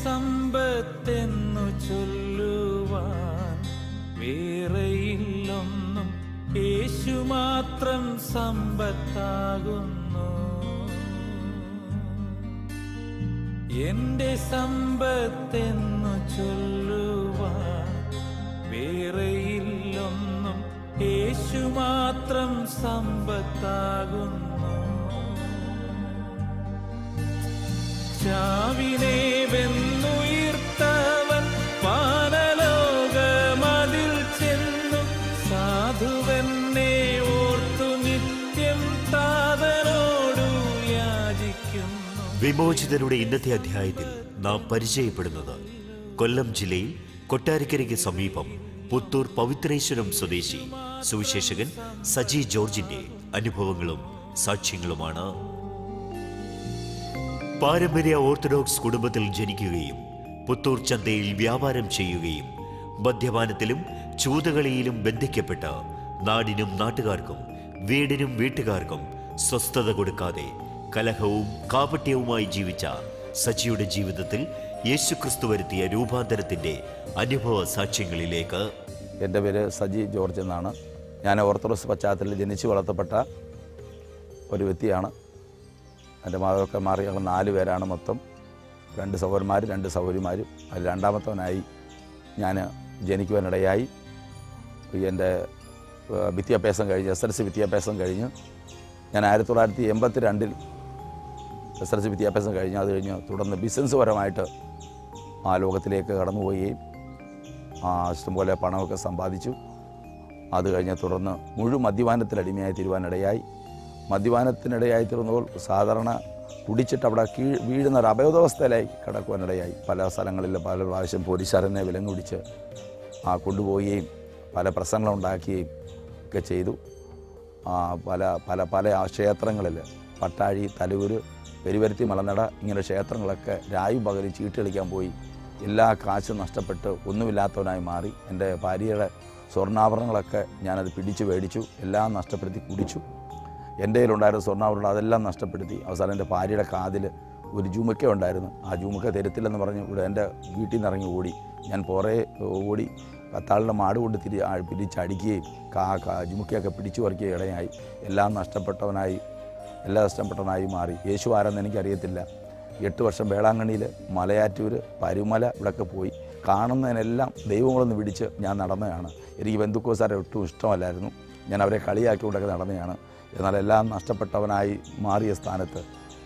സമ്പത്തെന്നു ചൊല്ലുവാൻ വേറെയില്ലൊന്നും യേശു മാത്രം സമ്പത്താകുന്നു എന്റെ സമ്പത്തെന്നു ചൊല്ലുവാൻ വേറെയില്ലൊന്നും യേശു മാത്രം സമ്പത്താകുന്നു ചാവിനെ വെന്നുയിർത്തവൻ വാനലോകമതിൽ ചെന്നു സാധുവെന്നെ ഓർത്തു നിത്യം താതനോടു യാചിക്കുന്നു വിമോചിതരുടെ ഇന്നത്തെ അധ്യായത്തിൽ നാം പരിചയപ്പെടുന്നത് കൊല്ലം ജില്ലയിൽ കൊട്ടാരക്കരയ്ക്ക് സമീപം പുത്തൂർ പവിത്രേശ്വരം സ്വദേശി സുവിശേഷകൻ സജി ജോർജിന്റെ അനുഭവങ്ങളും സാക്ഷ്യങ്ങളുമാണ് പാരമ്പര്യ ഓർത്തഡോക്സ് കുടുംബത്തിൽ ജനിക്കുകയും പുത്തൂർ ചന്തയിൽ വ്യാപാരം ചെയ്യുകയും മദ്യപാനത്തിലും ചൂതുകളിയിലും ബന്ധിക്കപ്പെട്ട് നാടിനും നാട്ടുകാർക്കും വീടിനും വീട്ടുകാർക്കും സ്വസ്ഥത കൊടുക്കാതെ കലഹവും കാപട്യവുമായി ജീവിച്ച സച്ചിയുടെ ജീവിതത്തിൽ യേശുക്രിസ്തു വരുത്തിയ രൂപാന്തരത്തിന്റെ അനുഭവ സാക്ഷ്യങ്ങളിലേക്ക് എൻ്റെ പേര് സജി ജോർജ് എന്നാണ് ഞാൻ ഓർത്തഡോക്സ് പശ്ചാത്തലത്തിൽ ജനിച്ചു വളർത്തപ്പെട്ട ഒരു വ്യക്തിയാണ് എൻ്റെ മാതാവൊക്കെ മാറി ഞങ്ങൾ നാല് പേരാണ് മൊത്തം രണ്ട് സഹോദരന്മാർ രണ്ട് സഹോദരിമാരും അതിൽ രണ്ടാമത്തവനായി ഞാൻ ജനിക്കുവാനിടയായി എൻ്റെ ഏഹ്, വിദ്യാഭ്യാസം കഴിഞ്ഞ് എസ് എൽ സി വിദ്യാഭ്യാസം കഴിഞ്ഞ് ഞാൻ ആയിരത്തി തൊള്ളായിരത്തി എൺപത്തി രണ്ടിൽ എസ് എൽ സി വിദ്യാഭ്യാസം കഴിഞ്ഞ് അത് കഴിഞ്ഞ് തുടർന്ന് ബിസിനസ് പരമായിട്ട് ആ ലോകത്തിലേക്ക് കടന്നുപോവുകയും ആ ഇഷ്ടംപോലെ പണമൊക്കെ സമ്പാദിച്ചു അത് കഴിഞ്ഞ് തുടർന്ന് മുഴു മദ്യപാനത്തിൽ അടിമയായി തീരുവാനിടയായി മദ്യപാനത്തിനിടയായി തീർന്നപ്പോൾ സാധാരണ കുടിച്ചിട്ട് അവിടെ കീഴ് വീഴുന്ന ഒരു അബോധാവസ്ഥയിലായി കിടക്കുവാനിടയായി പല സ്ഥലങ്ങളിൽ പല പ്രാവശ്യം പോലീസുകാരനെ വിലങ്ങ് പിടിച്ച് ആ കൊണ്ടുപോവുകയും പല പ്രശ്നങ്ങളുണ്ടാക്കുകയും ഒക്കെ ചെയ്തു ആ, പല പല പല ആ ക്ഷേത്രങ്ങളിൽ പട്ടാഴി തലൂര് പെരുവരുത്തി മലനട ഇങ്ങനെ ക്ഷേത്രങ്ങളൊക്കെ രായും പകലും ചീട്ട് കളിക്കാൻ പോയി എല്ലാ കാശും നഷ്ടപ്പെട്ട് ഒന്നുമില്ലാത്തവനായി മാറി എൻ്റെ ഭാര്യയുടെ സ്വർണ്ണാഭരണങ്ങളൊക്കെ ഞാനത് പിടിച്ചു മേടിച്ചു എല്ലാം നഷ്ടപ്പെടുത്തി കുടിച്ചു എൻ്റെ കയ്യിലുണ്ടായിരുന്ന സ്വർണ്ണാഭരണം അതെല്ലാം നഷ്ടപ്പെടുത്തി അവസാനം എൻ്റെ ഭാര്യയുടെ കാതിൽ ഒരു ജുമുക്ക ഉണ്ടായിരുന്നു ആ ജുമുക്ക തരത്തില്ലെന്ന് പറഞ്ഞ് ഇവിടെ എൻ്റെ വീട്ടിൽ നിന്ന് ഇറങ്ങി ഓടി ഞാൻ പുറേ ഓടി കത്താളിൻ്റെ മാട് കൊണ്ട് തിരി ആ- പിടിച്ചടിക്കുകയും കാ കാ ജുമുക്കയൊക്കെ പിടിച്ചു പറിക്കുകയും ഇടയായി എല്ലാം നഷ്ടപ്പെട്ടവനായി എല്ലാം നഷ്ടപ്പെട്ടവനായി മാറി യേശു ആരെന്ന് എനിക്കറിയത്തില്ല എട്ട് വർഷം വേളാങ്കണ്ണിയിൽ മലയാറ്റൂർ പരുമല ഇവിടെയൊക്കെ പോയി കാണുന്നതിനെല്ലാം ദൈവങ്ങളൊന്ന് പിടിച്ച് ഞാൻ നടന്നതാണ് എനിക്ക് ബന്ധുക്കോസാരെ ഒട്ടും ഇഷ്ടമല്ലായിരുന്നു ഞാൻ അവരെ കളിയാക്കിക്കൊണ്ടൊക്കെ നടന്നതാണ് എന്നാൽ എല്ലാം നഷ്ടപ്പെട്ടവനായി മാറിയ സ്ഥാനത്ത്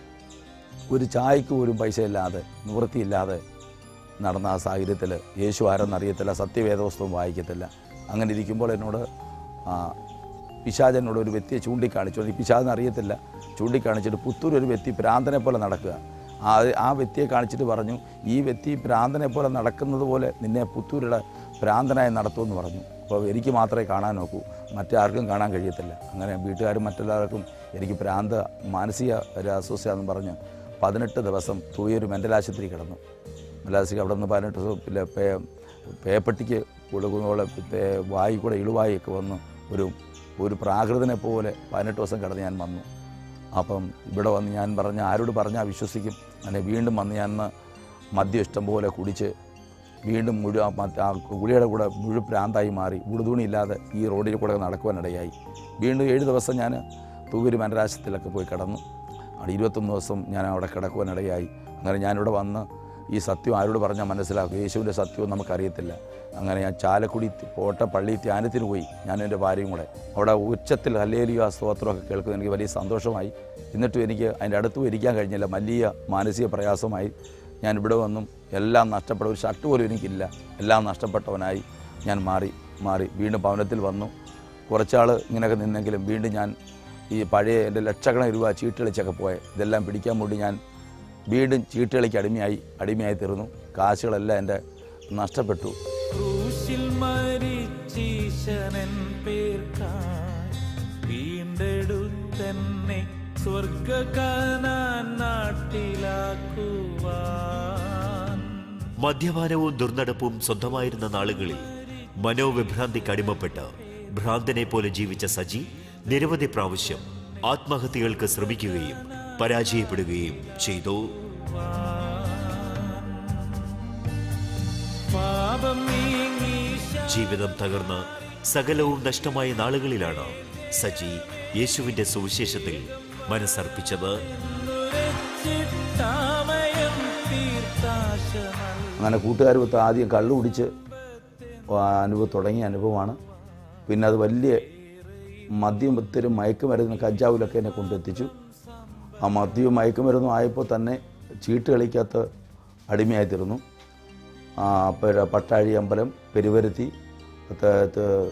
ഒരു ചായക്ക് പോലും പൈസ ഇല്ലാതെ നിവൃത്തിയില്ലാതെ നടന്ന ആ സാഹചര്യത്തിൽ യേശു ആരെന്നറിയത്തില്ല സത്യവേദവസ്തുവും വായിക്കത്തില്ല അങ്ങനെ ഇരിക്കുമ്പോൾ എന്നോട് ആ, പിശാചനോട് ഒരു വ്യക്തിയെ ചൂണ്ടിക്കാണിച്ചു ഈ പിശാചിനെ അറിയത്തില്ല ചൂണ്ടിക്കാണിച്ചിട്ട് പുത്തൂർ ഒരു വ്യക്തി ഭ്രാന്തനെ പോലെ നടക്കുക ആ ആ വ്യക്തിയെ കാണിച്ചിട്ട് പറഞ്ഞു ഈ വ്യക്തി ഭ്രാന്തനെ പോലെ നടക്കുന്നത് പോലെ നിന്നെ പുത്തൂരുടെ ഭ്രാന്തനായി നടത്തുമെന്ന് പറഞ്ഞു അപ്പോൾ എനിക്ക് മാത്രമേ കാണാൻ നോക്കൂ മറ്റാർക്കും കാണാൻ കഴിയത്തില്ല അങ്ങനെ വീട്ടുകാരും മറ്റെല്ലാവർക്കും എനിക്ക് ഭ്രാന്ത മാനസിക ഒരു അസ്വസ്ഥയാണെന്ന് പറഞ്ഞ് പതിനെട്ട് ദിവസം തൂയൊരു മെൻ്റൽ ആശുപത്രി കിടന്നു മെൻ്റൽ ആശുപത്രി അവിടെ നിന്ന് പതിനെട്ട് ദിവസം പിന്നെ പേ പേപ്പട്ടിക്ക് കൊടുക്കുന്നപോലെ പേ- വായി കൂടെ ഇളുവായൊക്കെ വന്ന് ഒരു ഒരു പ്രാകൃതനെ പോലെ പതിനെട്ട് ദിവസം കിടന്ന് ഞാൻ വന്നു അപ്പം ഇവിടെ വന്ന് ഞാൻ പറഞ്ഞ ആരോട് പറഞ്ഞാൽ വിശ്വസിക്കും അങ്ങനെ വീണ്ടും വന്ന് ഞാൻ അന്ന് മദ്യം ഇഷ്ടം പോലെ കുടിച്ച് വീണ്ടും മുഴുവൻ ആ മദ്യ- ആ ഗുളിയുടെ കൂടെ മുഴു പ്രാന്തായി മാറി ഉടുതുണി ഇല്ലാതെ ഈ റോഡിൽ കൂടെ നടക്കുവാനിടയായി വീണ്ടും ഏഴ് ദിവസം ഞാൻ തൂവൂര് മനരാശത്തിലൊക്കെ പോയി കിടന്നു അവിടെ ഇരുപത്തൊന്ന് ദിവസം ഞാൻ അവിടെ കിടക്കുവാനിടയായി അങ്ങനെ ഞാനിവിടെ വന്ന് ഈ സത്യം ആരോട് പറഞ്ഞാൽ മനസ്സിലാക്കും യേശുവിൻ്റെ സത്യവും നമുക്കറിയത്തില്ല അങ്ങനെ ഞാൻ ചാലക്കുടി പോട്ട പള്ളി ധ്യാനത്തിന് പോയി ഞാനും എൻ്റെ ഭാര്യയും കൂടെ അവിടെ ഉച്ചത്തിൽ ഹല്ലേലിയ സ്തോത്രമൊക്കെ കേൾക്കുന്നത് എനിക്ക് വലിയ സന്തോഷമായി എന്നിട്ടും എനിക്ക് അതിൻ്റെ അടുത്തും ഇരിക്കാൻ കഴിഞ്ഞില്ല വലിയ മാനസിക പ്രയാസമായി ഞാൻ ഇവിടെ വന്നും എല്ലാം നഷ്ടപ്പെട്ട ഒരു ഷർട്ട് പോലും എനിക്കില്ല എല്ലാം നഷ്ടപ്പെട്ടവനായി ഞാൻ മാറി മാറി വീണ്ടും ഭവനത്തിൽ വന്നു കുറച്ചാൾ ഇങ്ങനെയൊക്കെ നിന്നെങ്കിലും വീണ്ടും ഞാൻ ഈ പഴയ എൻ്റെ ലക്ഷക്കണക്കിന് രൂപ ചീട്ട് കളിച്ചൊക്കെ പോയ ഇതെല്ലാം പിടിക്കാൻ വേണ്ടി ഞാൻ വീണ്ടും ചീട്ട് കളിക്ക് അടിമയായി അടിമയായി തീർന്നു കാശുകളെല്ലാം എൻ്റെ നഷ്ടപ്പെട്ടു ക്രൂശിൽ മരിച്ചീശനൻ പേർക്കായി വീണ്ടെടുത്തന്നെ സ്വർഗകാനാൻ നാട്ടിലാക്കുവാൻ മദ്യപാനവും ദുർനടപ്പും സ്വന്തമായിരുന്ന നാളുകളിൽ മനോവിഭ്രാന്തിക്ക് അടിമപ്പെട്ട് ഭ്രാന്തനെ പോലെ ജീവിച്ച സജി നിരവധി പ്രാവശ്യം ആത്മഹത്യകൾക്ക് ശ്രമിക്കുകയും പരാജയപ്പെടുകയും ചെയ്തു പാപം നീങ്ങി ജീവിതം തകർന്ന് സകലവും നഷ്ടമായ നാളുകളിലാണ് സജി യേശുവിന്റെ സുവിശേഷത്തിൽ മനസ്സർപ്പിച്ചത് ശാന്തുരച്ചിട്ടാമയം തീർത്താശ അങ്ങനെ കൂട്ടുകാരുമൊത്ത് ആദ്യം കള്ളു കുടിച്ച് അനുഭവം തുടങ്ങിയ അനുഭവമാണ് പിന്നെ അത് വലിയ മദ്യത്തിലും മയക്കുമരുന്ന് കഞ്ചാവിലൊക്കെ എന്നെ കൊണ്ടെത്തിച്ചു ആ മദ്യവും മയക്കുമരുന്നും ആയപ്പോൾ തന്നെ ചീട്ട് കളിക്കകത്ത് അടിമയായിത്തീർന്നു ആ, പ- പട്ടാഴി അമ്പലം പെരുവരുത്തി ത- ത-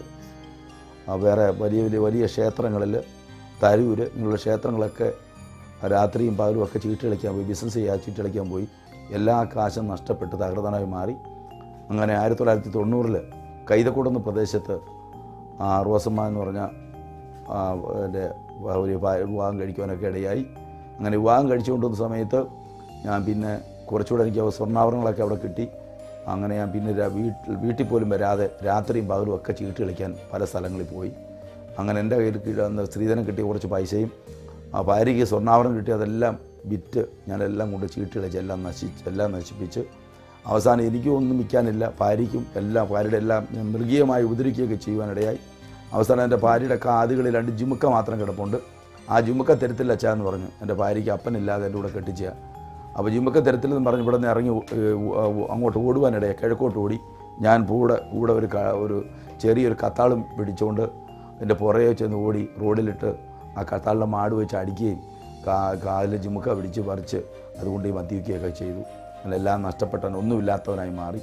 ആ, വേറെ വലിയ വലിയ വലിയ ക്ഷേത്രങ്ങളിൽ തരൂര് ഇങ്ങനെയുള്ള ക്ഷേത്രങ്ങളൊക്കെ രാത്രിയും പകലും ഒക്കെ ചീട്ട് കളിക്കാൻ പോയി ബിസിനസ് ചെയ്യാൻ ചീട്ട് കളിക്കാൻ പോയി എല്ലാ കാശും നഷ്ടപ്പെട്ട് തകർന്നനായി മാറി അങ്ങനെ ആയിരത്തി തൊള്ളായിരത്തി തൊണ്ണൂറിൽ കൈതക്കുടന്ന് പ്രദേശത്ത് ആ, റോസമ്മ എന്ന് പറഞ്ഞ ആ, എൻ്റെ ഒരു ഭാ- വിവാഹം കഴിക്കുവാനൊക്കെ ഇടയായി അങ്ങനെ വിവാഹം കഴിച്ചുകൊണ്ടിരുന്ന സമയത്ത് ഞാൻ പിന്നെ കുറച്ചുകൂടെ എനിക്ക് സ്വർണ്ണാഭരണങ്ങളൊക്കെ അവിടെ കിട്ടി അങ്ങനെ ഞാൻ പിന്നെ രാ- വീട്ടിൽ വീട്ടിൽ പോലും വരാതെ രാത്രിയും പകലും ഒക്കെ ചീട്ട് കളിക്കാൻ പല സ്ഥലങ്ങളിൽ പോയി അങ്ങനെ എൻ്റെ കയ്യിൽ കീഴിൽ വന്ന് സ്ത്രീധനം കിട്ടിയ കുറച്ച് പൈസയും ആ ഭാര്യയ്ക്ക് സ്വർണ്ണാഭരണം കിട്ടി അതെല്ലാം വിറ്റ് ഞാനെല്ലാം കൊണ്ട് ചീട്ട് കളിച്ച് എല്ലാം നശിച്ച് എല്ലാം നശിപ്പിച്ച് അവസാനം എനിക്കും ഒന്നും വിൽക്കാനില്ല ഭാര്യയ്ക്കും എല്ലാം ഭാര്യയുടെ എല്ലാം ഞാൻ മൃഗീയമായി ഉപദ്രവിക്കുകയൊക്കെ ചെയ്യുവാനിടയായി അവസാനം എൻ്റെ ഭാര്യയുടെ കാതുകളിൽ രണ്ട് ജിമുക്ക മാത്രം കിടപ്പുണ്ട് ആ ജിമുക്ക തരത്തില്ല അച്ഛാ എന്ന് പറഞ്ഞു എൻ്റെ ഭാര്യയ്ക്ക് അപ്പനില്ലാതെ എൻ്റെ കൂടെ കെട്ടിച്ച അപ്പോൾ ജിമുക്ക തരത്തിലെന്ന് പറഞ്ഞ് ഇവിടെ നിന്ന് ഇറങ്ങി ഏ, ഉ- അങ്ങോട്ട് ഓടുവാനിടയായി കിഴക്കോട്ട് ഓടി ഞാൻ കൂടെ കൂടെ ഒരു ക- ഒരു ചെറിയൊരു കത്താളും പിടിച്ചുകൊണ്ട് എൻ്റെ പുറകെ ചെന്ന് ഓടി റോഡിലിട്ട് ആ കത്താളിൻ്റെ മാട് വെച്ച് അടിക്കുകയും കാ കാലിൽ ജിമുക്ക പിടിച്ച് പറിച്ച് അതുകൊണ്ട് ഈ മദ്യപിക്കുകയൊക്കെ ചെയ്തു അങ്ങനെ എല്ലാം നഷ്ടപ്പെട്ടവൻ ഒന്നുമില്ലാത്തവനായി മാറി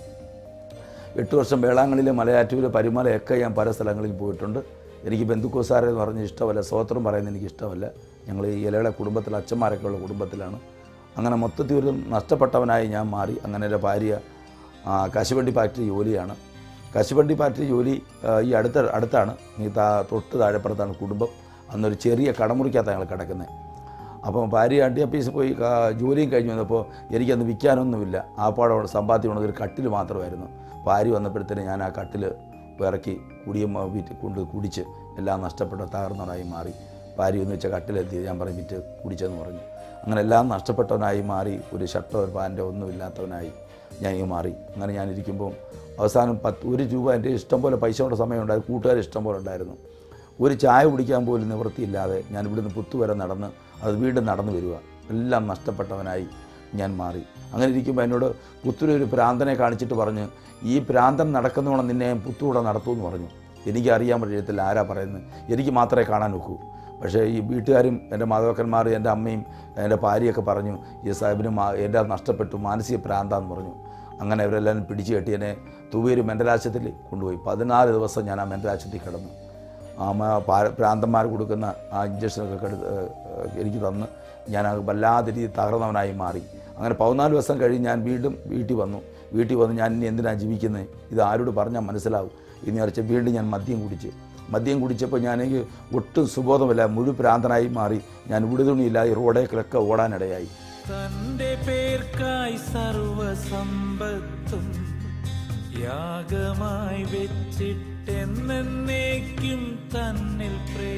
എട്ട് വർഷം വേളാങ്കണ്ണിലെ മലയാറ്റൂർ പരിമലയൊക്കെ ഞാൻ പല സ്ഥലങ്ങളിൽ പോയിട്ടുണ്ട് എനിക്ക് ബന്ധുക്കോസാരെ എന്ന് പറഞ്ഞ് ഇഷ്ടമല്ല സ്വോത്രം പറയുന്നത് എനിക്ക് ഇഷ്ടമല്ല ഞങ്ങൾ ഈ ഇലയുടെ കുടുംബത്തിൽ അച്ഛന്മാരൊക്കെ ഉള്ള കുടുംബത്തിലാണ് അങ്ങനെ മൊത്തത്തിൽ ഒരു നഷ്ടപ്പെട്ടവനായി ഞാൻ മാറി അങ്ങനെ എൻ്റെ ഭാര്യ ആ, കശുവണ്ടി ഫാക്ടറി ജോലിയാണ് കശുവണ്ടി ഫാക്ടറി ജോലി ആ, ഈ അടുത്ത അടുത്താണ് ഈ താ തൊട്ട് താഴെപ്പുറത്താണ് കുടുംബം അന്നൊരു ചെറിയ കടമുറിക്കകത്താണ് ഞങ്ങൾ കിടക്കുന്നത് അപ്പോൾ ഭാര്യ അണ്ടി ഓഫീസിൽ പോയി കാ- ജോലിയും കഴിഞ്ഞ് വന്നപ്പോൾ എനിക്കന്ന് വിൽക്കാനൊന്നുമില്ല ആ പാടെ സമ്പാദ്യം ഉള്ളത് ഒരു കട്ടിൽ മാത്രമായിരുന്നു ഭാര്യ വന്നപ്പോഴത്തേന് ഞാൻ ആ കട്ടിൽ ഇറക്കി കുടിയും വിറ്റ് കൊണ്ട് കുടിച്ച് എല്ലാം നഷ്ടപ്പെട്ട തകർന്നവനായി മാറി ഭാര്യ എന്ന് വെച്ചാൽ കട്ടിലെത്തി ഞാൻ പറഞ്ഞു വിറ്റ് കുടിച്ചെന്ന് പറഞ്ഞു അങ്ങനെ എല്ലാം നഷ്ടപ്പെട്ടവനായി മാറി ഒരു ഷർട്ടോ ഒരു പാൻറ്റോ ഒന്നും ഇല്ലാത്തവനായി ഞാൻ ഈ മാറി അങ്ങനെ ഞാൻ ഇരിക്കുമ്പോൾ അവസാനം പത്ത് ഒരു രൂപ എൻ്റെ ഇഷ്ടം പോലെ പൈസയുടെ സമയമുണ്ടായിരുന്നു കൂട്ടുകാർ ഇഷ്ടം പോലെ ഉണ്ടായിരുന്നു ഒരു ചായ കുടിക്കാൻ പോലും നിവൃത്തിയില്ലാതെ ഞാൻ ഇവിടുന്ന് പുത്തുവരെ നടന്ന് അത് വീണ്ടും നടന്നു വരിക എല്ലാം നഷ്ടപ്പെട്ടവനായി ഞാൻ മാറി അങ്ങനെ ഇരിക്കുമ്പോൾ എന്നോട് പുത്തൂർ ഒരു പ്രാന്തനെ കാണിച്ചിട്ട് പറഞ്ഞ് ഈ പ്രാന്തൻ നടക്കുന്നവണ്ണം നിന്നെ ഞാൻ പുത്തൂടെ നടത്തുമെന്ന് പറഞ്ഞു എനിക്ക് അറിയാൻ പറ്റത്തില്ല ആരാ പറയുന്നത് എനിക്ക് മാത്രമേ കാണാൻ ഒക്കൂ പക്ഷേ ഈ വീട്ടുകാരും എൻ്റെ മാതാക്കന്മാരും എൻ്റെ അമ്മയും എൻ്റെ ഭാര്യയൊക്കെ പറഞ്ഞു ഈ സാഹിബിന് മാ എൻ്റെ നഷ്ടപ്പെട്ടു മാനസിക പ്രാന്താന്ന് പറഞ്ഞു അങ്ങനെ അവരെല്ലാം പിടിച്ചു കെട്ടി എന്നെ തുവേര് മെൻ്റലാശുപത്രിയിൽ കൊണ്ടുപോയി പതിനാല് ദിവസം ഞാൻ ആ മെൻ്റലാശുപത്രിയിൽ കിടന്നു ആമ പ്രാന്തന്മാർ കൊടുക്കുന്ന ആ ഇഞ്ചക്ഷനൊക്കെ എടുത്ത് എനിക്ക് തന്ന് ഞാൻ അത് വല്ലാതെ രീതി തകർന്നവനായി മാറി അങ്ങനെ പതിനാല് ദിവസം കഴിഞ്ഞ് ഞാൻ വീണ്ടും വീട്ടിൽ വന്നു വീട്ടിൽ വന്ന് ഞാൻ ഇനി എന്തിനാണ് ജീവിക്കുന്നത് ഇത് ആരോട് പറഞ്ഞാൽ മനസ്സിലാവും ഇനി അരച്ച വീണ്ടും ഞാൻ മദ്യം കുടിച്ച് മദ്യം കുടിച്ചപ്പോൾ ഞാൻ എനിക്ക് ഒട്ടും സുബോധമില്ല മുഴു പ്രാന്തനായി മാറി ഞാൻ ഉടുതുണിയില്ലാതെ റോഡേക്കിലൊക്കെ ഓടാനിടയായി തന്റെ പേർക്കായി സർവസമ്പത്തും യാഗമായി വെച്ചിട്ടെന്നേക്കും തന്നിൽ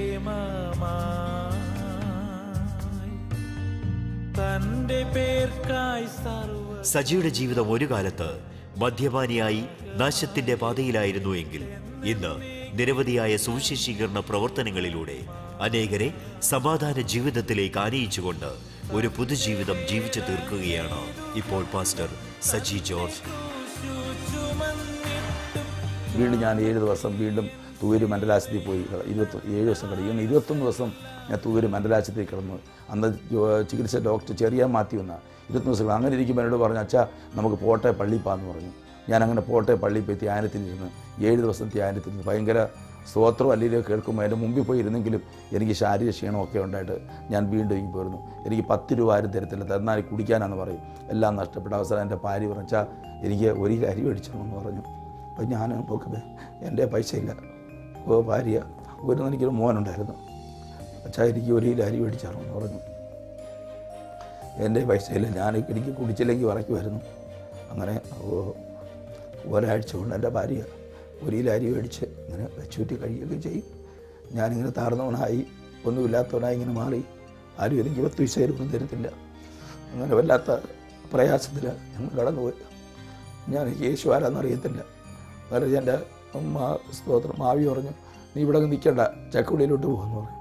പ്രേമമായി തന്റെ പേർക്കായി സർവ സജിയുടെ ജീവിതം ഒരു കാലത്ത് മദ്യപാനിയായി നാശത്തിന്റെ പാതയിലായിരുന്നു എങ്കിൽ ഇന്ന് നിരവധിയായ സുവിശേഷീകരണ പ്രവർത്തനങ്ങളിലൂടെ അനേകരെ സമാധാന ജീവിതത്തിലേക്ക് ആനയിച്ചുകൊണ്ട് ഒരു പുതുജീവിതം ജീവിച്ചു തീർക്കുകയാണ് ഇപ്പോൾ പാസ്റ്റർ സജി ജോർജ് ചുമന്നിട്ടും വീണ്ടും ഞാൻ ഏഴ് ദിവസം വീണ്ടും തൂര് മണ്ഡലാശുപത്രിയിൽ പോയി ഇരുപത്തി ഏഴ് ദിവസം കിടന്നു ഇങ്ങനെ ഇരുപത്തൊന്ന് ദിവസം ഞാൻ തൂര് മണ്ഡലാശുപത്രിയിൽ കിടന്നു അന്ന് ജോ- ചികിത്സ ഡോക്ടർ ചെറിയ മാത്യു എന്നാ ഇരുപത്തൊന്ന് ദിവസം അങ്ങനെ ഇരിക്കുമ്പോൾ എന്നോട് പറഞ്ഞു അച്ഛാ നമുക്ക് പോട്ടെ പള്ളിയിൽ പോകാമെന്ന് പറഞ്ഞു ഞാൻ അങ്ങനെ പോട്ടെ പള്ളിയിൽ പോയി ധ്യാനത്തിലിരുന്ന് ഏഴ് ദിവസം ധ്യാനത്തിലിരുന്ന് ഭയങ്കര സ്തോത്രം അല്ലെങ്കിൽ കേൾക്കുമ്പോൾ എൻ്റെ മുമ്പിൽ പോയി ഇരുന്നെങ്കിലും എനിക്ക് ശാരീരിക ക്ഷീണമൊക്കെ ഉണ്ടായിട്ട് ഞാൻ വീണ്ടും ഇങ്ങ് പോരുന്നു എനിക്ക് പത്ത് രൂപ ആരും തരത്തില്ല തന്നാൽ കുടിക്കാനാന്ന് പറയും എല്ലാം നഷ്ടപ്പെട്ട അവസരം എൻ്റെ ഭാര്യ പറഞ്ഞാൽ എനിക്ക് ഒരു കിലോ അരി മേടിച്ചോന്ന് പറഞ്ഞു അപ്പോൾ ഞാൻ നോക്കുമ്പോൾ എൻ്റെ പൈസ ഇല്ല ഓ ഭാര്യ ഒരു എനിക്കൊരു മോനുണ്ടായിരുന്നു അച്ഛാ എനിക്ക് ഒരു കിലോ അരി മേടിച്ചാണെന്ന് പറഞ്ഞു എൻ്റെ പൈസയില്ല ഞാൻ എനിക്ക് കുടിച്ചില്ലെങ്കിൽ വറയ്ക്കുമായിരുന്നു അങ്ങനെ ഓ ഒരാഴ്ച കൊണ്ട് എൻ്റെ ഭാര്യ ഒരു കിലോ അരി മേടിച്ച് ഇങ്ങനെ വെച്ചൂറ്റി കഴിയുകയൊക്കെ ചെയ്യും ഞാനിങ്ങനെ താർന്നവനായി ഒന്നുമില്ലാത്തവനായി ഇങ്ങനെ മാറി ആരും എനിക്ക് പത്ത് പൈസ ഒന്നും തരത്തില്ല അങ്ങനെ വല്ലാത്ത പ്രയാസത്തിൽ ഞങ്ങൾ കടന്നുപോയി ഞാൻ യേശു ആരാന്നറിയത്തില്ല അന്നേരം എൻ്റെ മാ സ്തോത്രം മാവി പറഞ്ഞു നീ ഇവിടെ നിൽക്കണ്ട ചക്കുള്ളിയിലോട്ട് പോകുമെന്ന് പറഞ്ഞു